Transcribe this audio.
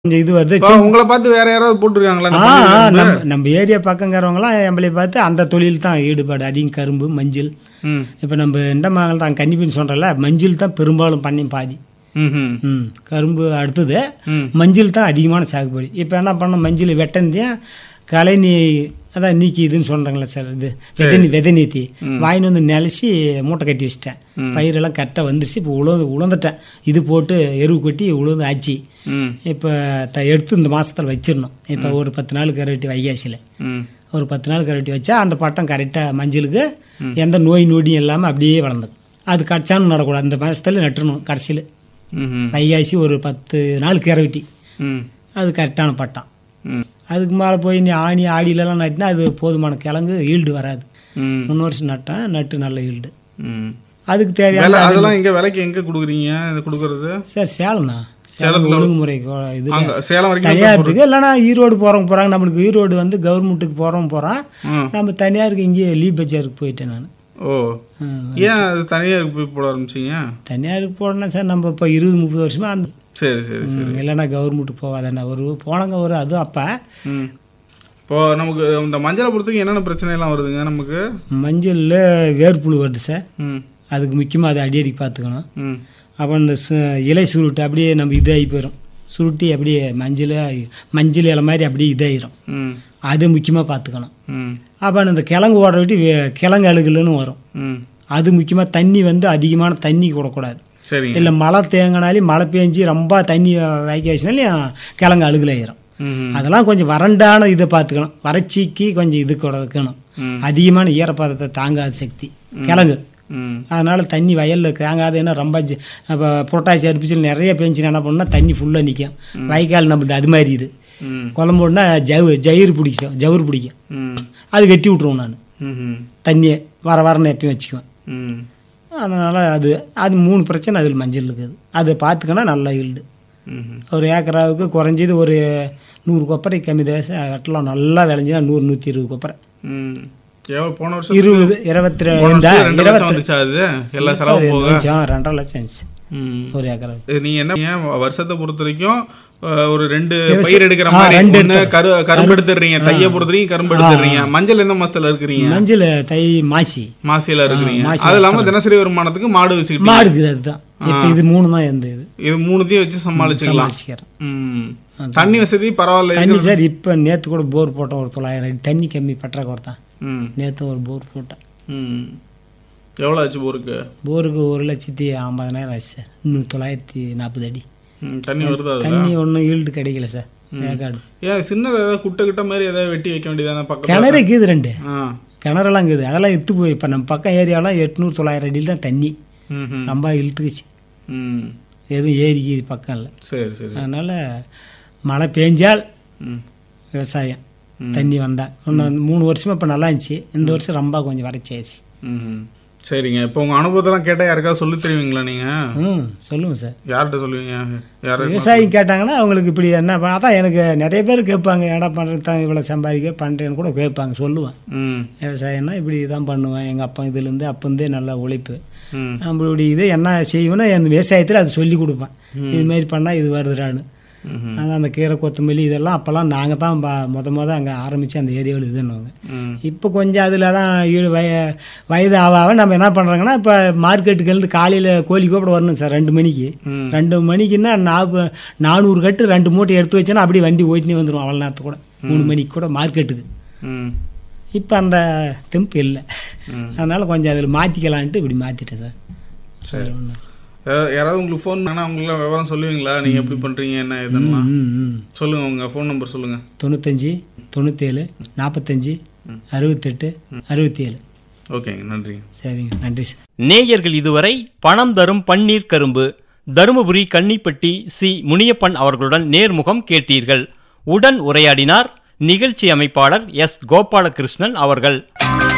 கொஞ்சம் இது வருது இப்போ உங்களை பார்த்து வேற யாராவது போட்டிருக்காங்களா இந்த ஆ பள்ளியில ஆ, இருந்து? நம்ம நம்ம ஏரியா பக்கங்கிறவங்களாம் எம்பளை பார்த்து அந்த தொழில் தான் ஈடுபாடு அதிகம் கரும்பு மஞ்சள் ம் இப்போ நம்ம இண்டமாங்கல் தான் கன்னிப்பின்னு சொல்கிறல மஞ்சள் தான் பெரும்பாலும் பண்ணி பாதி ம் ம் ம் கரும்பு அடுத்தது ம் மஞ்சள் தான் அதிகமான சாகுபடி இப்போ என்ன பண்ண மஞ்சள் வெட்டந்தியும் களை நீ அதான் நீக்கி இதுன்னு சொல்கிறாங்களே சார் இது விதை நீ விதை நீத்தி வாங்கிட்டு வந்து நிலச்சி மூட்டை கட்டி வச்சிட்டேன் பயிரெல்லாம் கரெக்டாக வந்துருச்சு இப்போ உழந்து உழந்துட்டேன் இது போட்டு எருவு கொட்டி உழுந்து ஆச்சு ம் இப்போ த எடுத்து இந்த மாதத்தில் வச்சிடணும் இப்போ ஒரு பத்து நாள் கரவெட்டி வைகாசியில் ம் ஒரு பத்து நாள் கரவெட்டி வச்சா அந்த பட்டம் கரெக்டாக மஞ்சளுக்கு எந்த நோய் நொடியும் இல்லாமல் அப்படியே வளர்ந்துக்கும் அது கடிச்சான்னு நடக்கூடாது அந்த மாதத்துல நட்டுணும் கடைசியில் ம் ம் வைகாசி ஒரு பத்து நாள் கரவெட்டி ம் அது கரெக்டான பட்டம் ம் அதுக்கு மேலே போய் நீ ஆணி ஆடியிலலாம் நட்டினா அது போதுமான கிழங்கு ஈல்டு வராது ம் மூணு வருஷம் நட்டேன் நட்டு நல்ல ஈல்டு ம் அதுக்கு விலை தேவையான அதெல்லாம் எங்க விலைக்கு எங்க கொடுக்குறீங்க இது கொடுக்கறது சார் சேலம் தான் சேலம் சேலத்துல ஒழுங்குமுறை கோ- இது அங்க சேலம் வரைக்கும் தனியாருக்கு இல்லைன்னா ஈரோடு போகிறவங்க போகிறாங்க நம்மளுக்கு ஈரோடு வந்து கவர்மெண்ட்டுக்கு போகிறவங்க போகிறான் ம். நம்ம தனியாருக்கு இங்கேயே லீ பஜாருக்கு போயிட்டேன் நான் ஓ ஏன் அது தனியாருக்கு போய் போட ஆரம்பிச்சீங்க தனியாருக்கு போடணும் சார் நம்ம இப்போ இருபது முப்பது வருஷமா அந்த சரி சரி சரி ம், இல்லைன்னா கவர்மெண்ட்டுக்கு போகாதானே ஒரு போனங்க ஒரு அதுவும் அப்போ ம் இப்போ நமக்கு இந்த மஞ்சளை பொறுத்துக்கு என்னென்ன பிரச்சனை எல்லாம் வருதுங்க நமக்கு மஞ்சளில் வேர்ப்புழு வருது சார் ம் அதுக்கு முக்கியமாக அதை அடி அடி பார்த்துக்கணும் ம் அப்போ இந்த சு- இலை சுருட்டு அப்படியே நம்ம இதாகி போயிடும் சுருட்டி அப்படியே மஞ்சள் மஞ்சள் இலை மாதிரி அப்படியே இதாயிரும் ம் அது முக்கியமாக பார்த்துக்கணும் ம் அப்போ அந்த கிழங்கு ஓட விட்டு வே- கிழங்கு அழுகுலன்னு வரும் ம் அது முக்கியமாக தண்ணி வந்து அதிகமான தண்ணி கொடுக்கூடாது சரிங்க இல்லை மழை தேங்கினாலே மழை பெஞ்சு ரொம்ப தண்ணி வைக்க வச்சுனாலையும் கிழங்கு அழுகுலாயிரும் ம் அதெல்லாம் கொஞ்சம் வறண்டான இதை பார்த்துக்கணும் வறட்சிக்கு கொஞ்சம் இது கொடுக்கணும் ம். அதிகமான ஈரப்பதத்தை தாங்காத சக்தி கிழங்கு ம் அதனால் தண்ணி வயலில் தேங்காது ஏன்னா ரொம்ப ஜி- இப்போ புரட்டாசி அரிப்பிச்சில் நிறைய பெஞ்சுன்னா என்ன பண்ணால் தண்ணி ஃபுல்லாக நிற்கும் வைக்கால் நம்மளுது அது மாதிரி இது ம் குழம்போடனா ஜவு ஜயிறு பிடிக்கும் ஜவுறு பிடிக்கும் ம் அது வெட்டி விட்ருவோம் நான் ம் தண்ணியை வர வரன்னு எப்பயும் வச்சுக்குவேன் ம் அதனால் அது அது மூணு பிரச்சனை அதில் மஞ்சள் இருக்குது அதை பார்த்துக்கன்னா நல்லா ஈல்டு ம் ஒரு ஏக்கராவுக்கு குறைஞ்சது ஒரு நூறு கொப்பரை கம்மி தேசம் வெட்டலாம் நல்லா விளைஞ்சினா நூறு நூற்றி இருபது கொப்பரை ம் எவ்வளோ போன வருஷம் இருபது இருபத்தி போன ரெண்டா வருஷம் ரெண்டு லட்சம் இருபத்தி வந்துச்சா அது எல்லா செலவு போக லட்சம் ரெண்டரை லட்சம் இருந்துச்சு ம் ஒரு ஏக்கராவுக்கு இது நீங்க என்ன ஏன் வருஷத்தை பொறுத்த வரைக்கும் அஹ், ஒரு ரெண்டு பயிர் எடுக்கிற ஆ, மாதிரி ரெண்டு ஒண்ணு கரு கரும்பு எடுத்துடுறீங்க தைய பொறுத்தவரைக்கும் கரும்பு எடுத்துடுறீங்க மஞ்சள் எந்த மாசத்துல இருக்கிறீங்க மஞ்சள் தை மாசி மாசியில இருக்கிறீங்க மாசி அது இல்லாம தினசரி வருமானத்துக்கு மாடு வச்சுக்கிட்டு மாடுக்குது அதுதான் இப்போ இது மூணு தான் எந்த இது இது மூணுத்தையும் வச்சு சமாளிச்சுக்கலாம் சமாளிச்சுக்கிறேன் ம். தண்ணி வசதி பரவாயில்ல தண்ணி சார் இப்போ நேற்று கூட போர் போட்டோம் ஒரு தொள்ளாயிரம் அடி தண்ணி கம்மி பற்றாக்குறை தான் ம் நேற்று ஒரு போர் போட்டேன் ம் எவ்வளோ ஆச்சு போருக்கு போருக்கு ஒரு லட்சத்தி ஐம்பதனாயிரம் ஆச்சு சார் இன்னும் தொள்ளாயிரத்தி நாற்பது அடி ம், தண்ணி வருதா அதுல தண்ணி ஒன்றும் ஈல்டு கிடைக்கல சார் வேக்காடு ஏன் சின்னது ஏதாவது குட்டை கிட்ட மாதிரி ஏதாவது வெட்டி வைக்க வேண்டியதானே பக்கத்துல கிணறு இருக்குது ரெண்டு ஆ கிணறெல்லாம் இருக்குது அதெல்லாம் எடுத்து போய் இப்போ நம்ம பக்கம் ஏரியாலாம் எட்நூறு தொள்ளாயிரம் அடியில் தான் தண்ணி ம் ம் ரொம்ப இழுத்துக்குச்சு ம் எதுவும் ஏரி கீரி பக்கம் இல்லை சரி சரி அதனால் மழை பெஞ்சால் ம் விவசாயம் தண்ணி வந்தால் இன்னும் மூணு வருஷமா இப்போ நல்லா இருந்துச்சு இந்த வருஷம் ரொம்ப கொஞ்சம் வறட்சி ஆயிடுச்சு ம் சரிங்க இப்போ உங்கள் அனுபவத்தெல்லாம் கேட்டால் யாருக்காவது சொல்லி தருவீங்களா நீங்கள் ம் சொல்லுங்கள் சார் யார்கிட்ட சொல்லுவீங்க யார் விவசாயி கேட்டாங்கன்னா அவங்களுக்கு இப்படி என்ன ப- அதான் எனக்கு நிறைய பேர் கேட்பாங்க ஏடா பண்ணுறது தான் இவ்வளோ சம்பாதிக்க பண்ணுறேன்னு கூட கேட்பாங்க சொல்லுவேன் ம் விவசாயம்னா இப்படி தான் பண்ணுவேன் எங்கள் அப்பா இதுலேருந்து அப்போந்தே நல்லா உழைப்பு ம் நம்மளுடைய இது என்ன செய்வேன்னா அந்த விவசாயத்தில் அது சொல்லி கொடுப்பேன் இது மாதிரி பண்ணால் இது வருதுடான்னு ம்ஹும். அதான் அந்த கீரை கொத்தமல்லி இதெல்லாம் அப்போல்லாம் நாங்கள் தான் ப- முத முத அங்கே ஆரம்பித்து அந்த ஏரியாவில் இதுன்னுவாங்க ம் இப்போ கொஞ்சம் அதில் தான் ஈடு வய வயது ஆக ஆக நம்ம என்ன பண்ணுறாங்கன்னா இப்போ மார்க்கெட்டுக்கு இருந்து காலையில் கோழி கூப்பிட வரணும் சார் ரெண்டு மணிக்கு ம். ரெண்டு மணிக்குன்னா நாற்ப நானூறு கட்டு ரெண்டு மூட்டை எடுத்து வச்சேன்னா அப்படியே வண்டி ஓட்டினே வந்துடும் அவ்வளோ நேரத்துக்கு கூட மூணு மணிக்கு கூட மார்க்கெட்டுக்கு ம் இப்போ அந்த தெம்பு இல்லை ம். அதனால் கொஞ்சம் அதில் மாற்றிக்கலான்ட்டு இப்படி மாற்றிட்டேன் சார் சரி யா- யாராவது உங்களுக்கு ஃபோன் பண்ணால் உங்களுக்கு விவரம் சொல்லுவீங்களா நீங்கள் எப்படி பண்ணுறீங்க என்ன இதுன்னா ம் ம் சொல்லுங்கள் உங்கள் ஃபோன் நம்பர் சொல்லுங்கள் தொண்ணூத்தஞ்சு தொண்ணூற்றேழு நாற்பத்தஞ்சு அறுபத்தெட்டு அறுபத்தி ஏழு ஓகேங்க நன்றிங்க சரிங்க நன்றி சார் நேயர்கள் இதுவரை பணம் தரும் பன்னீர் கரும்பு தருமபுரி கன்னிப்பட்டி சி முனியப்பன் அவர்களுடன் நேர்முகம் கேட்டீர்கள் உடன் உரையாடினார் நிகழ்ச்சி அமைப்பாளர் எஸ் கோபாலகிருஷ்ணன் அவர்கள்